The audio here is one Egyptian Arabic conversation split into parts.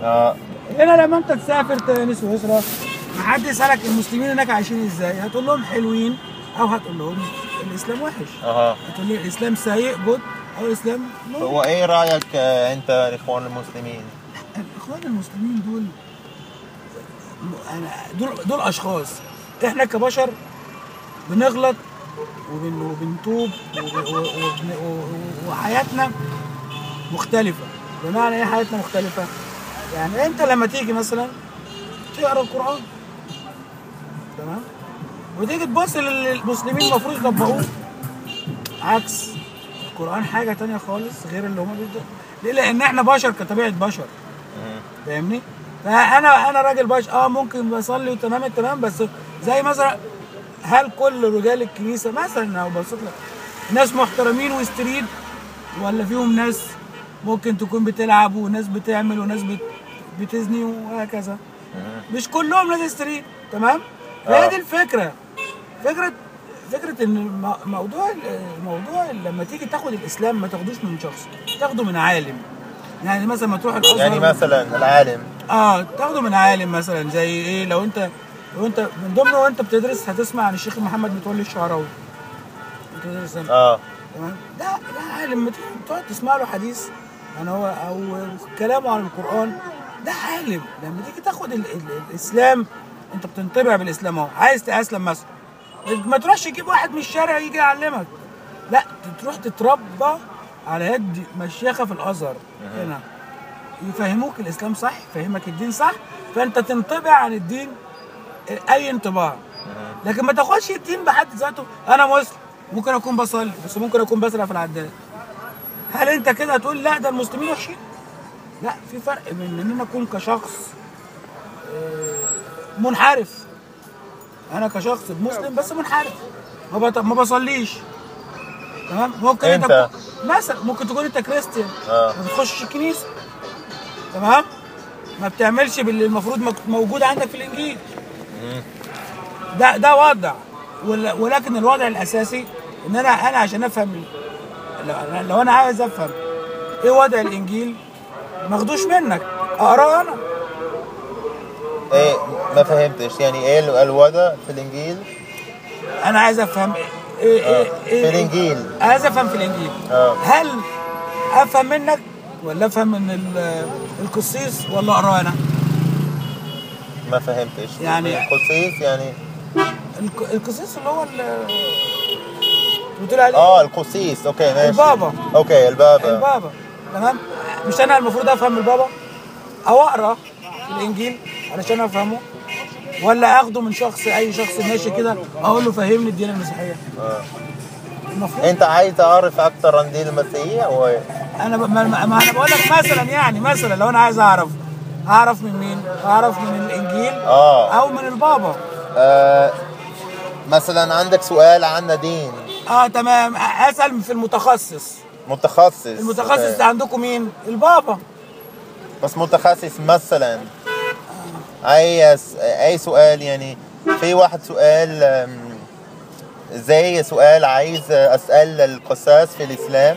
اه هنا لما انت تسافر تاني سويسرا ما حد يسالك المسلمين هناك عايشين ازاي هتقول لهم حلوين او هتقول لهم الاسلام وحش اها هتقول لي الاسلام سيء جود او الاسلام نو وايه رايك آه، انت الاخوان المسلمين الاخوان المسلمين دول انا دول دول اشخاص احنا كبشر بنغلط وبن وبنتوب وب- و- وبن- و- وحياتنا مختلفة بمعنى ايه حياتنا مختلفة؟ يعني انت لما تيجي مثلا تقرا القرآن تمام؟ وتيجي تبص للمسلمين المفروض يطبقوه عكس القرآن حاجة تانية خالص غير اللي هما بيبدأ ليه؟ لأن احنا بشر كطبيعة بشر فاهمني؟ فانا انا راجل باش اه ممكن بصلي وتمام التمام بس زي مثلا هل كل رجال الكنيسه مثلا لو بصيت لك ناس محترمين وستريد ولا فيهم ناس ممكن تكون بتلعب وناس بتعمل وناس بت بتزني وهكذا مش كلهم ناس ستريد تمام؟ فهي آه. دي الفكره فكره فكره ان الم- موضوع الموضوع لما تيجي تاخد الاسلام ما تاخدوش من شخص تاخده من عالم يعني مثلا ما تروح الازهر يعني مثلا العالم اه تاخده من عالم مثلا زي ايه لو انت لو انت من ضمن وانت بتدرس هتسمع عن الشيخ محمد متولي الشعراوي بتدرس هنا. اه تمام ده ده عالم لما تيجي تقعد تسمع له حديث يعني هو او كلامه عن القران ده عالم لما تيجي تاخد ال ال الاسلام انت بتنطبع بالاسلام اهو عايز تاسلم مثلا ما تروحش تجيب واحد من الشارع يجي يعلمك لا تروح تتربى على يد مشيخه في الازهر هنا يفهموك الاسلام صح يفهمك الدين صح فانت تنطبع عن الدين اي انطباع لكن ما تاخدش الدين بحد ذاته انا مسلم ممكن اكون بصلي بس ممكن اكون بسرق في العداد هل انت كده هتقول لا ده المسلمين وحشين لا في فرق بين ان انا اكون كشخص آه، منحرف انا كشخص مسلم بس منحرف ما بط- ما بصليش تمام ممكن انت انت. تكون- مثلا ممكن تكون انت كريستيان آه. ما بتخشش الكنيسه تمام ما بتعملش باللي المفروض مك- موجود عندك في الانجيل ده ده وضع ول- ولكن الوضع الاساسي ان انا انا عشان افهم ال- لو أنا- لو انا عايز افهم ايه وضع الانجيل ماخدوش منك اقراه انا ايه ما فهمتش يعني ايه ال- الوضع في الانجيل انا عايز افهم ايه ايه آه، ايه, في إيه الانجيل عايز افهم في الانجيل آه. هل افهم منك ولا افهم من ال- القسيس ولا اقراه انا ما فهمتش يعني- القسيس يعني الك- القسيس اللي هو ال- بتقول عليه اه القسيس اوكي ماشي البابا. اوكي البابا البابا تمام مش انا المفروض افهم البابا او اقرا في الانجيل علشان افهمه ولا اخده من شخص اي شخص ماشي كده اقول له فهمني الدين المسيحيه آه. المفروض انت عايز تعرف اكثر عن دين المسيحيه او ايه؟ انا ب... ما... ما ما انا بقول لك مثلا يعني مثلا لو انا عايز اعرف اعرف من مين اعرف من الانجيل اه او من البابا آه، مثلا عندك سؤال عن دين اه تمام اسال في المتخصص متخصص المتخصص أوكي. عندكم مين البابا بس متخصص مثلا اي اي سؤال يعني في واحد سؤال أم، زي سؤال عايز اسال القساس في الاسلام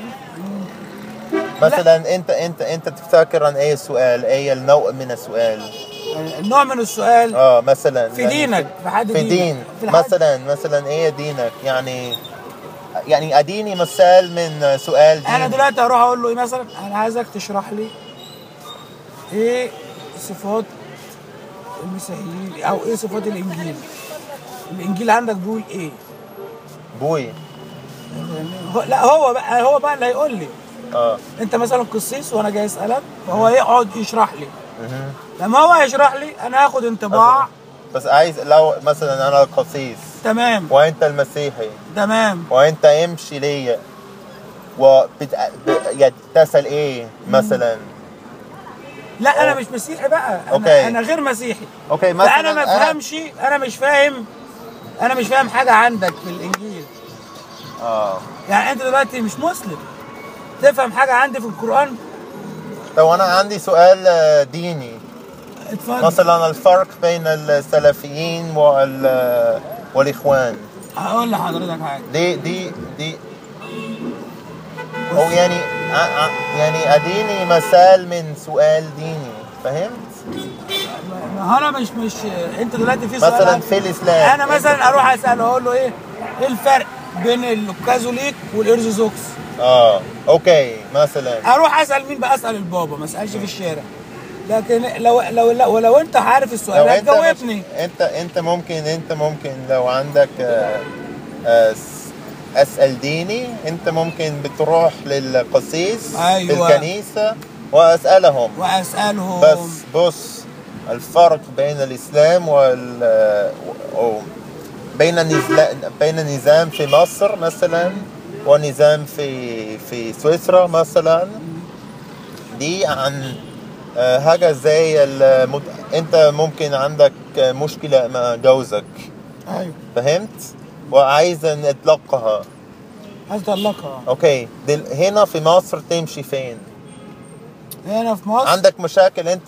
مثلا انت انت انت تفتكر عن اي سؤال اي النوع من السؤال النوع من السؤال اه مثلا في يعني دينك في حد في دينك دين في الحد- مثلا مثلا ايه دينك يعني يعني اديني مثال من سؤال دين انا دلوقتي هروح اقول له ايه مثلا انا عايزك تشرح لي ايه صفات المسيحيين او ايه صفات الانجيل الانجيل عندك بيقول ايه بوي هو لا هو بقى هو بقى اللي هيقول لي اه انت مثلا قسيس وانا جاي اسالك فهو يقعد يشرح لي مهم. لما هو يشرح لي انا هاخد انطباع بس عايز لو مثلا انا القسيس تمام وانت المسيحي تمام وانت يمشي لي وبت... ب... يعني تسال ايه مثلا لا انا مش مسيحي بقى انا, أوكي. أنا غير مسيحي اوكي مثلا فانا ما افهمش انا مش فاهم انا مش فاهم حاجه عندك في الانجيل اه يعني انت دلوقتي مش مسلم تفهم حاجه عندي في القران طب انا عندي سؤال آه، ديني اتفضل مثلا الفرق بين السلفيين وال والاخوان هقول لحضرتك حاجه دي دي دي او يعني ع- ع- يعني اديني مثال من سؤال ديني فهمت؟ ما انا مش مش انت دلوقتي في سؤال مثلا عن- في الاسلام انا مثلا اروح اساله اقول له ايه ايه الفرق بين الكاثوليك والارثوذكس اه اوكي مثلا اروح اسال مين بقى اسال البابا ما اسالش في الشارع لكن لو لو لو, ولو انت عارف السؤال لو انت هتجاوبني مش انت انت ممكن انت ممكن لو عندك آه، آه، س- اسال ديني انت ممكن بتروح للقسيس في أيوة. الكنيسه واسالهم واسالهم بس بص الفرق بين الاسلام وال و- بين نزلا- بين نظام في مصر مثلا ونظام في في سويسرا مثلا دي عن آه، حاجة زي المد... انت ممكن عندك مشكلة مع جوزك ايوه فهمت وعايز نطلقها عايز اطلقها اوكي دل... هنا في مصر تمشي فين هنا في مصر عندك مشاكل انت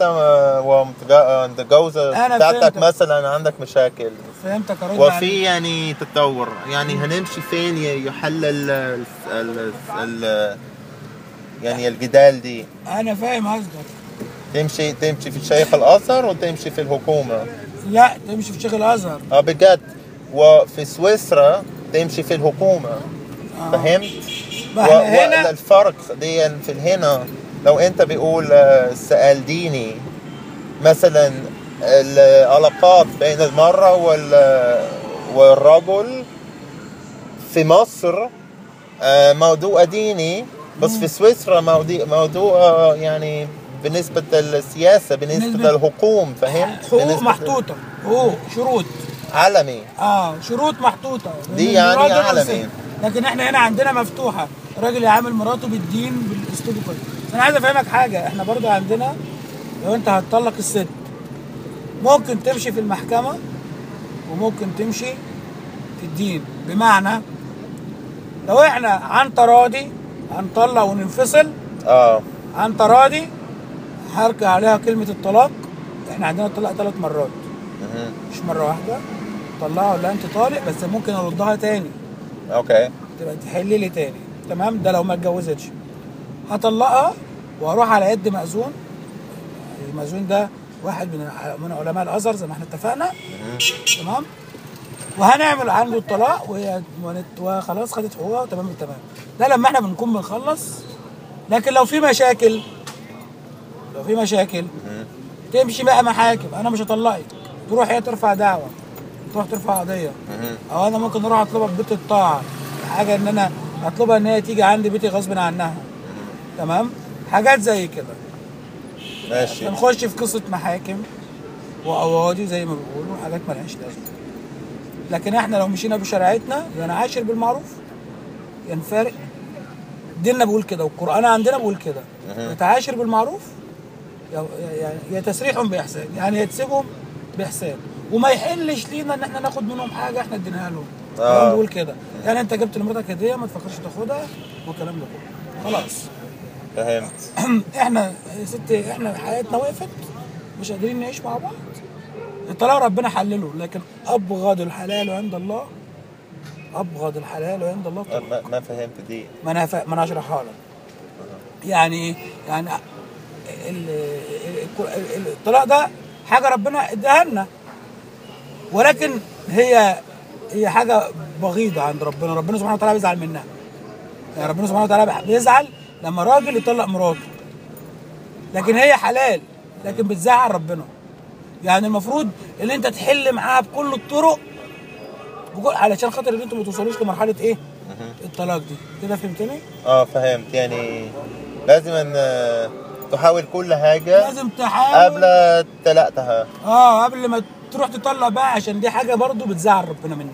والجوزة أنا بتاعتك فهمتك. مثلا عندك مشاكل فهمتك ارد وفي عليك. يعني تطور يعني هنمشي فين ي- يحل ال ال ال ال يعني الجدال دي انا فاهم قصدك تمشي تمشي في شيخ الازهر وتمشي في الحكومه لا تمشي في شيخ الازهر اه بجد وفي سويسرا تمشي في الحكومه آه. فهمت ما احنا هنا الفرق دي في هنا لو انت بيقول آه، سؤال ديني مثلا العلاقات بين المرأة وال والرجل في مصر آه، موضوع ديني بس في سويسرا موضوع موضوع آه، يعني بالنسبة للسياسة بالنسبة بالنسبة- للحكوم فهمت؟ حقوق بالنسبة محطوطه حقوق شروط عالمي اه شروط محطوطه دي من يعني الراجل عالمي. والست. لكن احنا هنا عندنا مفتوحه الراجل يعامل مراته بالدين بالاسلوب كله بس انا عايز افهمك حاجه احنا برضو عندنا لو انت هتطلق الست ممكن تمشي في المحكمه وممكن تمشي في الدين بمعنى لو احنا عن تراضي هنطلق وننفصل اه عن تراضي هرجع عليها كلمه الطلاق احنا عندنا الطلاق ثلاث مرات مهم. مش مره واحده طلعها ولا انت طالق بس ممكن اردها تاني اوكي تبقى تحل لي تاني تمام ده لو ما اتجوزتش هطلقها واروح على يد مأذون المأذون ده واحد من من علماء الازهر زي ما احنا اتفقنا تمام وهنعمل عنده الطلاق وهي ونت- وخلاص خدت حقوقها وتمام التمام ده لما احنا بنكون بنخلص لكن لو في مشاكل لو في مشاكل تمشي بقى محاكم انا مش هطلقك تروح هي ترفع دعوه تروح ترفع قضيه مهم. او انا ممكن اروح اطلبها ببيت الطاعه حاجه ان انا اطلبها ان هي تيجي عندي بيتي غصب عنها تمام حاجات زي كده ماشي نخش في قصه محاكم وقواضي زي ما بيقولوا حاجات ملهاش لازمه لكن احنا لو مشينا بشريعتنا يا نعاشر بالمعروف يا نفارق ديننا بيقول كده والقران عندنا بيقول كده مهم. يتعاشر بالمعروف يا- يعني يا تسريحهم باحسان يعني يا تسيبهم باحسان وما يحلش لينا ان احنا ناخد منهم حاجه احنا اديناها لهم آه. القرآن بيقول كده يعني انت جبت لمراتك هديه ما تفكرش تاخدها والكلام ده كله خلاص فهمت احنا يا ستي احنا حياتنا وقفت مش قادرين نعيش مع بعض الطلاق ربنا حلله لكن ابغض الحلال عند الله ابغض الحلال عند الله ما, الطلاق. ما- ما فهمت دي ما انا فا... ما انا اشرحها لك يعني ايه؟ يعني ال- ال- ال- الطلاق ده حاجه ربنا اداها لنا ولكن هي هي حاجه بغيضه عند ربنا ربنا سبحانه وتعالى بيزعل منها يعني ربنا سبحانه وتعالى بيزعل لما راجل يطلق مراته لكن هي حلال لكن بتزعل ربنا يعني المفروض ان انت تحل معاها بكل الطرق بكل علشان خاطر ان انتوا ما توصلوش لمرحله ايه الطلاق دي كده فهمتني اه فهمت يعني لازم ان آه، تحاول كل حاجة لازم تحاول قبل تلقتها اه قبل ما تروح تطلق بقى عشان دي حاجه برضو بتزعل ربنا مننا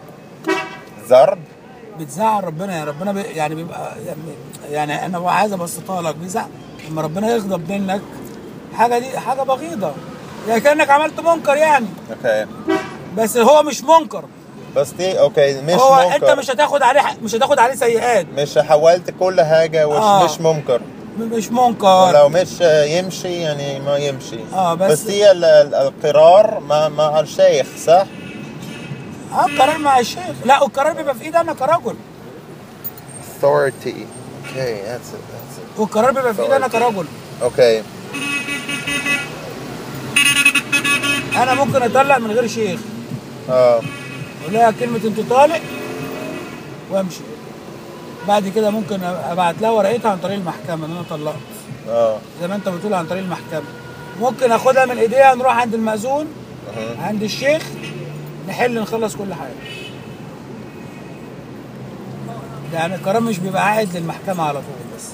ضرب بتزعل ربنا يعني ربنا بي يعني بيبقى يعني, يعني انا بقى عايز ابسطها لك بيزعل لما ربنا يغضب منك حاجه دي حاجه بغيضه يعني كانك عملت منكر يعني اوكي بس هو مش منكر بس دي اوكي مش هو منكر انت مش هتاخد عليه ح- مش هتاخد عليه سيئات مش حاولت كل حاجة ومش آه. مش منكر م- مش منكر لو مش آه، يمشي يعني ما يمشي آه، بس- بس هي ال- ال- القرار مع مع الشيخ صح؟ اه القرار مع الشيخ لا القرار بيبقى في ايدي انا كرجل authority okay that's it that's it والقرار بيبقى في ايدي انا كرجل okay انا ممكن اطلق من غير شيخ اه اقول لها كلمه انت طالق وامشي بعد كده ممكن ابعت لها ورقتها عن طريق المحكمه ان انا طلقت اه زي ما انت بتقول عن طريق المحكمه ممكن اخدها من ايديها نروح عند المأذون أها. عند الشيخ نحل نخلص كل حاجه يعني القرار مش بيبقى عائد للمحكمه على طول بس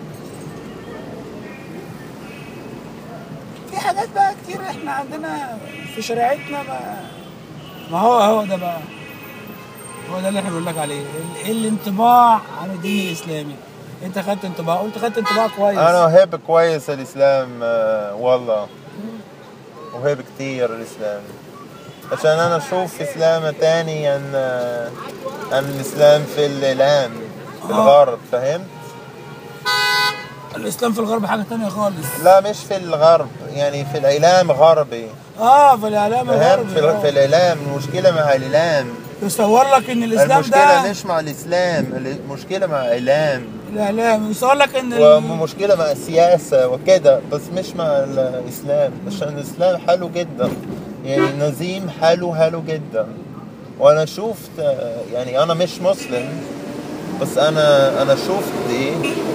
في حاجات بقى كتير احنا عندنا في شريعتنا ما ما هو هو ده بقى هو ده اللي احنا بنقول لك عليه ال- الانطباع عن الدين الاسلامي انت خدت انطباع قلت خدت انطباع كويس انا احب كويس الاسلام آه، والله احب كتير الاسلام عشان انا اشوف اسلام تاني عن آه، عن الاسلام في الاعلام في آه. الغرب فهمت الاسلام في الغرب حاجه تانية خالص لا مش في الغرب يعني في الاعلام غربي اه في الاعلام فهمت الغربي في, آه. في الاعلام المشكله مع الاعلام يصور لك ان الاسلام المشكله ده مش مع الاسلام المشكله مع الاعلام الاعلام يصور لك ان ال- ومشكلة مع السياسة وكده بس مش مع الإسلام عشان الإسلام حلو جدا يعني نظيم حلو حلو جدا وأنا شفت يعني أنا مش مسلم بس أنا أنا شفت دي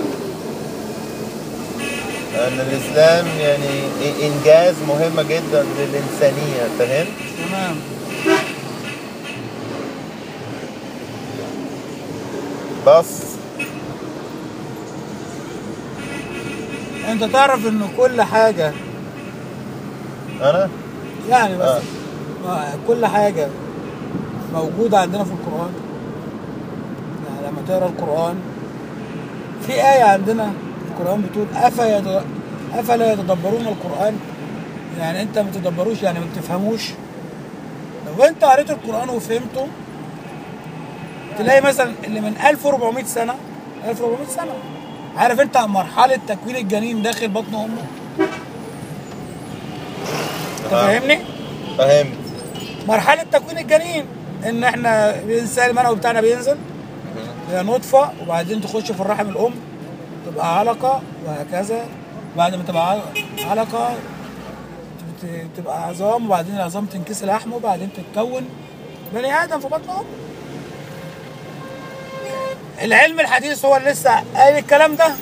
أن الإسلام يعني إنجاز مهمة جدا للإنسانية فهمت؟ تمام بس انت تعرف ان كل حاجه أنا يعني بس آه. ما- كل حاجه موجوده عندنا في القران يعني لما تقرا القران في ايه عندنا في القران بتقول أفا يد... افلا يتدبرون القران يعني انت ما تدبروش يعني ما بتفهموش لو انت قريت القران وفهمته تلاقي مثلا اللي من 1400 سنه 1400 سنه عارف انت مرحله تكوين الجنين داخل بطن امه انت آه. فاهمني فهمت مرحله تكوين الجنين ان احنا الانسان المنوي بتاعنا بينزل هي نطفه وبعدين تخش في الرحم الام تبقى علقه وهكذا بعد ما تبقى عل- علقه تبت- تبقى عظام وبعدين العظام تنكسر لحم وبعدين تتكون بني ادم في بطن امه العلم الحديث هو اللي لسه قايل الكلام ده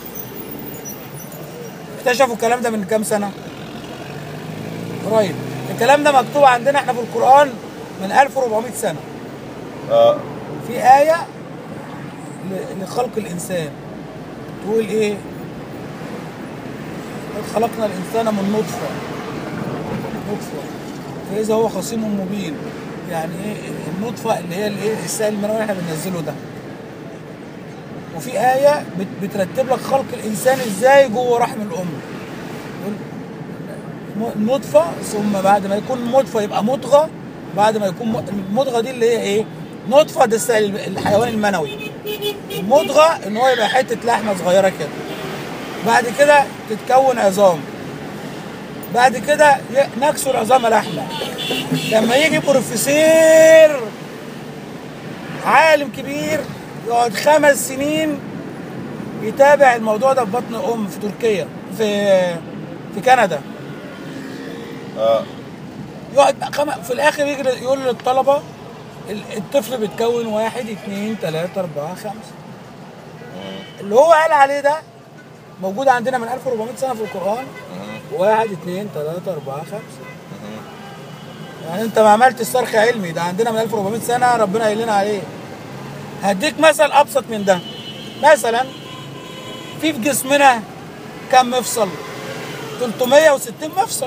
اكتشفوا الكلام ده من كام سنه قريب الكلام ده مكتوب عندنا احنا في القران من 1400 سنه آه في آية ل- لخلق الإنسان تقول إيه؟ قد خلقنا الإنسان من نطفة نطفة فإذا هو خصيم مبين يعني إيه النطفة اللي هي الإيه السائل المنوي اللي إحنا بننزله ده وفي آية بت- بترتب لك خلق الإنسان إزاي جوه رحم الأم يقول م- نطفة ثم بعد ما يكون نطفة يبقى مضغة بعد ما يكون م- المضغة دي اللي هي ايه؟ نطفة ده السائل- الحيوان المنوي مضغة ان هو يبقى حتة لحمة صغيرة كده بعد كده تتكون عظام بعد كده ي- نكسر العظام لحمة لما يجي بروفيسير عالم كبير يقعد خمس سنين يتابع الموضوع ده في بطن ام في تركيا في في كندا آه يقعد بقى خم... في الاخر يجي يقول للطلبه ال- الطفل بيتكون واحد اثنين ثلاثة أربعة خمسة اللي هو قال عليه ده موجود عندنا من 1400 سنة في القرآن واحد اثنين ثلاثة أربعة خمسة يعني أنت ما عملتش صرخ علمي ده عندنا من 1400 سنة ربنا قايل لنا عليه هديك مثل أبسط من ده مثلا في في جسمنا كم مفصل 360 مفصل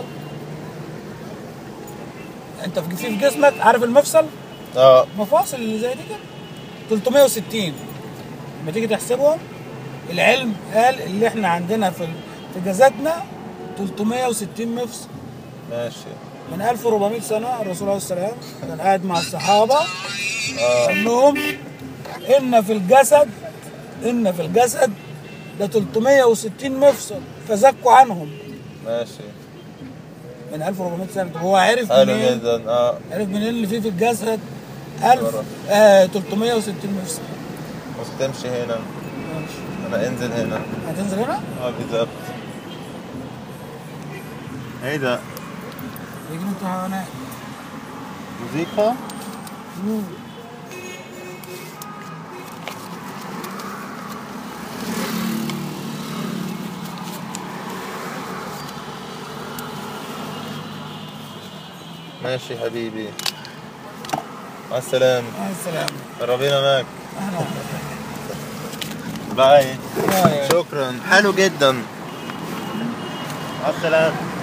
انت في في جسمك عارف المفصل آه مفاصل اللي زي دي كده 360 لما تيجي تحسبهم العلم قال اللي احنا عندنا في في جسدنا 360 مفصل ماشي من 1400 سنه الرسول عليه السلام كان قاعد مع الصحابه آه قال لهم ان في الجسد ان في الجسد ده 360 مفصل فزكوا عنهم ماشي من 1400 سنه طب هو عرف حلو منين؟ جدا اه عرف منين اللي فيه في الجسد 1000 آه 360 مفصل بس تمشي هنا ماشي انا انزل هنا هتنزل هنا؟ اه بالظبط هيدا بجنينة الحيوانات موسيقى ماشي حبيبي مع السلامة مع السلامة ربنا معك أهلا باي باي. شكرا حلو جدا مع السلامة